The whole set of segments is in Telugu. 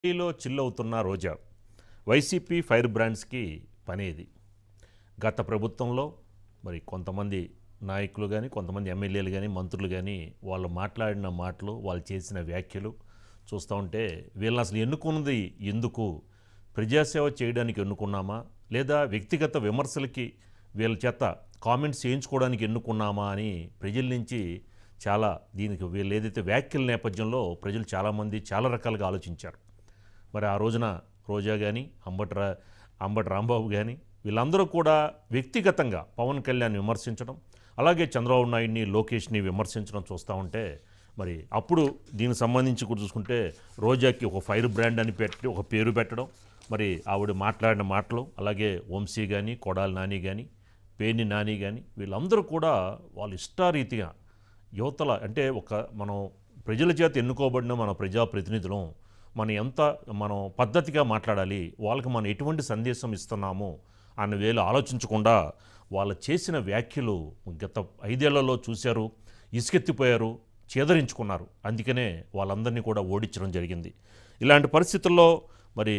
ఢిల్లీలో చిల్లవుతున్న రోజా వైసీపీ ఫైర్ బ్రాండ్స్కి పనేది గత ప్రభుత్వంలో మరి కొంతమంది నాయకులు కానీ కొంతమంది ఎమ్మెల్యేలు కానీ మంత్రులు కానీ వాళ్ళు మాట్లాడిన మాటలు వాళ్ళు చేసిన వ్యాఖ్యలు చూస్తూ ఉంటే వీళ్ళని అసలు ఎన్నుకున్నది ఎందుకు ప్రజాసేవ చేయడానికి ఎన్నుకున్నామా లేదా వ్యక్తిగత విమర్శలకి వీళ్ళ చేత కామెంట్స్ చేయించుకోవడానికి ఎన్నుకున్నామా అని ప్రజల నుంచి చాలా దీనికి వీళ్ళు ఏదైతే వ్యాఖ్యల నేపథ్యంలో ప్రజలు చాలామంది చాలా రకాలుగా ఆలోచించారు మరి ఆ రోజున రోజా కానీ అంబటి రా అంబటి రాంబాబు కానీ వీళ్ళందరూ కూడా వ్యక్తిగతంగా పవన్ కళ్యాణ్ విమర్శించడం అలాగే చంద్రబాబు నాయుడిని లోకేష్ని విమర్శించడం చూస్తూ ఉంటే మరి అప్పుడు దీనికి సంబంధించి కూడా చూసుకుంటే రోజాకి ఒక ఫైర్ బ్రాండ్ అని పెట్టి ఒక పేరు పెట్టడం మరి ఆవిడ మాట్లాడిన మాటలు అలాగే వంశీ కానీ కొడాలి నాని కానీ పేని నాని కానీ వీళ్ళందరూ కూడా వాళ్ళ ఇష్టారీతిగా యువతల అంటే ఒక మనం ప్రజల చేత ఎన్నుకోబడిన మన ప్రజాప్రతినిధులం మనం ఎంత మనం పద్ధతిగా మాట్లాడాలి వాళ్ళకి మనం ఎటువంటి సందేశం ఇస్తున్నాము అన్న వేలు ఆలోచించకుండా వాళ్ళు చేసిన వ్యాఖ్యలు గత ఐదేళ్లలో చూశారు ఇసుకెత్తిపోయారు చేదరించుకున్నారు అందుకనే వాళ్ళందరినీ కూడా ఓడించడం జరిగింది ఇలాంటి పరిస్థితుల్లో మరి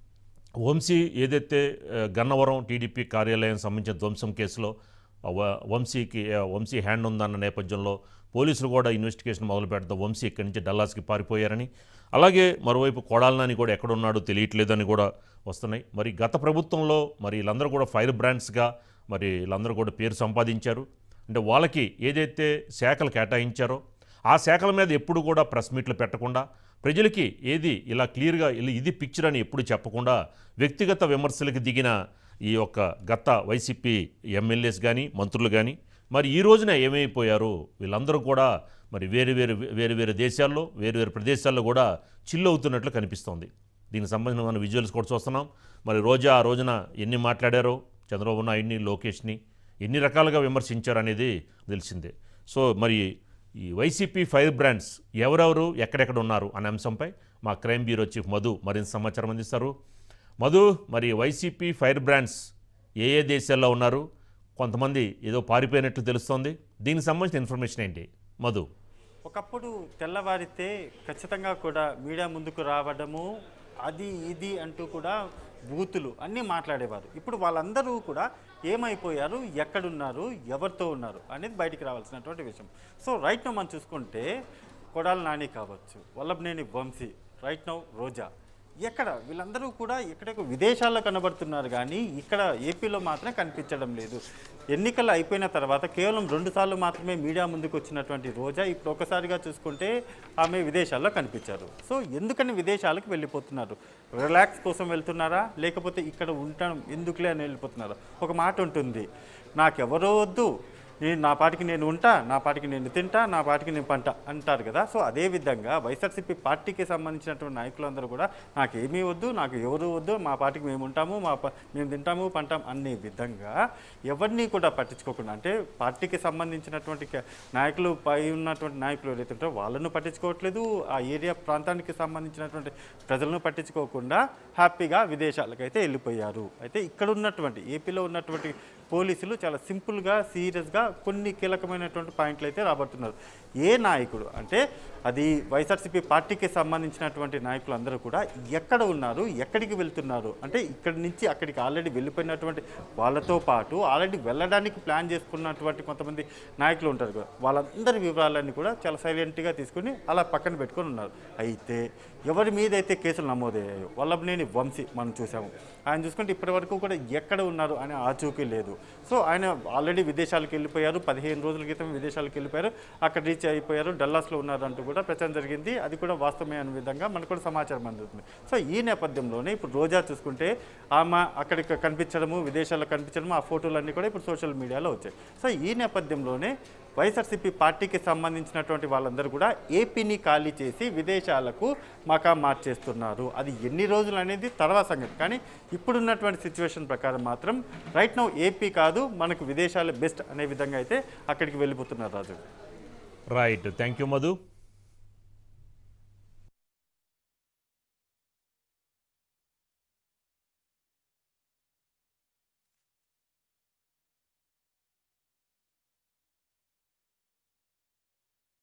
వంశీ ఏదైతే ఆ, గన్నవరం టీడీపీ కార్యాలయం సంబంధించిన ధ్వంసం కేసులో ఆ, వ- వంశీకి ఆ, వంశీ హ్యాండ్ ఉందన్న నేపథ్యంలో పోలీసులు కూడా ఇన్వెస్టిగేషన్ మొదలు పెడతాం వంశీ ఇక్కడి నుంచి డల్లాస్కి పారిపోయారని అలాగే మరోవైపు కొడాలనాని కూడా ఎక్కడున్నాడో తెలియట్లేదని కూడా వస్తున్నాయి మరి గత ప్రభుత్వంలో మరి వీళ్ళందరూ కూడా ఫైర్ బ్రాండ్స్గా మరి వీళ్ళందరూ కూడా పేరు సంపాదించారు అంటే వాళ్ళకి ఏదైతే శాఖలు కేటాయించారో ఆ శాఖల మీద ఎప్పుడు కూడా ప్రెస్ మీట్లు పెట్టకుండా ప్రజలకి ఏది ఇలా క్లియర్గా ఇలా ఇది పిక్చర్ అని ఎప్పుడు చెప్పకుండా వ్యక్తిగత విమర్శలకు దిగిన ఈ యొక్క గత వైసీపీ ఎమ్మెల్యేస్ కానీ మంత్రులు కానీ మరి ఈ రోజున ఏమైపోయారు వీళ్ళందరూ కూడా మరి వేరు వేరు వేరు వేరు దేశాల్లో వేరు వేరు ప్రదేశాల్లో కూడా చిల్లు అవుతున్నట్లు కనిపిస్తోంది దీనికి సంబంధించిన మన విజువల్స్ కూడా చూస్తున్నాం మరి రోజా ఆ రోజున ఎన్ని మాట్లాడారో చంద్రబాబు నాయుడిని లోకేష్ని ఎన్ని రకాలుగా విమర్శించారు అనేది తెలిసిందే సో మరి ఈ వైసీపీ ఫైర్ బ్రాండ్స్ ఎవరెవరు ఎక్కడెక్కడ ఉన్నారు అనే అంశంపై మా క్రైమ్ బ్యూరో చీఫ్ మధు మరింత సమాచారం అందిస్తారు మధు మరి వైసీపీ ఫైర్ బ్రాండ్స్ ఏ ఏ దేశాల్లో ఉన్నారు కొంతమంది ఏదో పారిపోయినట్లు తెలుస్తోంది దీనికి సంబంధించిన ఇన్ఫర్మేషన్ ఏంటి మధు ఒకప్పుడు తెల్లవారితే ఖచ్చితంగా కూడా మీడియా ముందుకు రావడము అది ఇది అంటూ కూడా బూతులు అన్నీ మాట్లాడేవారు ఇప్పుడు వాళ్ళందరూ కూడా ఏమైపోయారు ఎక్కడున్నారు ఎవరితో ఉన్నారు అనేది బయటికి రావాల్సినటువంటి విషయం సో రైట్ నో మనం చూసుకుంటే కొడాల నాని కావచ్చు వల్లభనేని వంశీ రైట్ నౌ రోజా ఎక్కడ వీళ్ళందరూ కూడా ఎక్కడెక్కడ విదేశాల్లో కనబడుతున్నారు కానీ ఇక్కడ ఏపీలో మాత్రం కనిపించడం లేదు ఎన్నికలు అయిపోయిన తర్వాత కేవలం రెండు సార్లు మాత్రమే మీడియా ముందుకు వచ్చినటువంటి రోజా ఇప్పుడు ఒకసారిగా చూసుకుంటే ఆమె విదేశాల్లో కనిపించారు సో ఎందుకని విదేశాలకు వెళ్ళిపోతున్నారు రిలాక్స్ కోసం వెళ్తున్నారా లేకపోతే ఇక్కడ ఉంటాం ఎందుకులే అని వెళ్ళిపోతున్నారా ఒక మాట ఉంటుంది నాకెవరో వద్దు నేను నా పాటికి నేను ఉంటా నా పాటికి నేను తింటా నా పాటికి నేను పంట అంటారు కదా సో అదే విధంగా వైఎస్ఆర్సీపీ పార్టీకి సంబంధించినటువంటి నాయకులందరూ కూడా నాకు ఏమీ వద్దు నాకు ఎవరు వద్దు మా పార్టీకి మేము ఉంటాము మా ప- మేము తింటాము పంటాం అనే విధంగా ఎవరిని కూడా పట్టించుకోకుండా అంటే పార్టీకి సంబంధించినటువంటి క- నాయకులు పై ఉన్నటువంటి నాయకులు ఎవరైతే ఉంటారో వాళ్ళను పట్టించుకోవట్లేదు ఆ ఏరియా ప్రాంతానికి సంబంధించినటువంటి ప్రజలను పట్టించుకోకుండా హ్యాపీగా విదేశాలకైతే వెళ్ళిపోయారు అయితే ఇక్కడ ఉన్నటువంటి ఏపీలో ఉన్నటువంటి పోలీసులు చాలా సింపుల్గా సీరియస్గా కొన్ని కీలకమైనటువంటి పాయింట్లు అయితే రాబడుతున్నారు ఏ నాయకుడు అంటే అది వైఎస్ఆర్సీపీ పార్టీకి సంబంధించినటువంటి నాయకులు అందరూ కూడా ఎక్కడ ఉన్నారు ఎక్కడికి వెళ్తున్నారు అంటే ఇక్కడి నుంచి అక్కడికి ఆల్రెడీ వెళ్ళిపోయినటువంటి వాళ్ళతో పాటు ఆల్రెడీ వెళ్ళడానికి ప్లాన్ చేసుకున్నటువంటి కొంతమంది నాయకులు ఉంటారు కదా వాళ్ళందరి వివరాలన్నీ కూడా చాలా సైలెంట్గా తీసుకుని అలా పక్కన పెట్టుకొని ఉన్నారు అయితే ఎవరి మీద అయితే కేసులు నమోదయ్యాయో వల్లభనేని వంశీ మనం చూసాము ఆయన చూసుకుంటే ఇప్పటి వరకు కూడా ఎక్కడ ఉన్నారు అనే ఆచూకీ లేదు సో ఆయన ఆల్రెడీ విదేశాలకు వెళ్ళిపోయారు పదిహేను రోజుల క్రితం విదేశాలకు వెళ్ళిపోయారు అక్కడ రీచ్ అయిపోయారు డల్లాస్లో ఉన్నారు అంటూ కూడా ప్రచారం జరిగింది అది కూడా వాస్తవమే అనే విధంగా మనకు కూడా సమాచారం అందుతుంది సో ఈ నేపథ్యంలోనే ఇప్పుడు రోజా చూసుకుంటే ఆమె అక్కడికి కనిపించడము విదేశాల్లో కనిపించడము ఆ ఫోటోలన్నీ కూడా ఇప్పుడు సోషల్ మీడియాలో వచ్చాయి సో ఈ నేపథ్యంలోనే వైఎస్ఆర్సీపీ పార్టీకి సంబంధించినటువంటి వాళ్ళందరూ కూడా ఏపీని ఖాళీ చేసి విదేశాలకు మకా మార్చేస్తున్నారు అది ఎన్ని రోజులు అనేది తర్వాత సంగతి కానీ ఇప్పుడున్నటువంటి సిచ్యువేషన్ ప్రకారం మాత్రం రైట్ నౌ ఏపీ కాదు మనకు విదేశాలు బెస్ట్ అనే విధంగా అయితే అక్కడికి వెళ్ళిపోతున్నారు Raju right thank you Madhu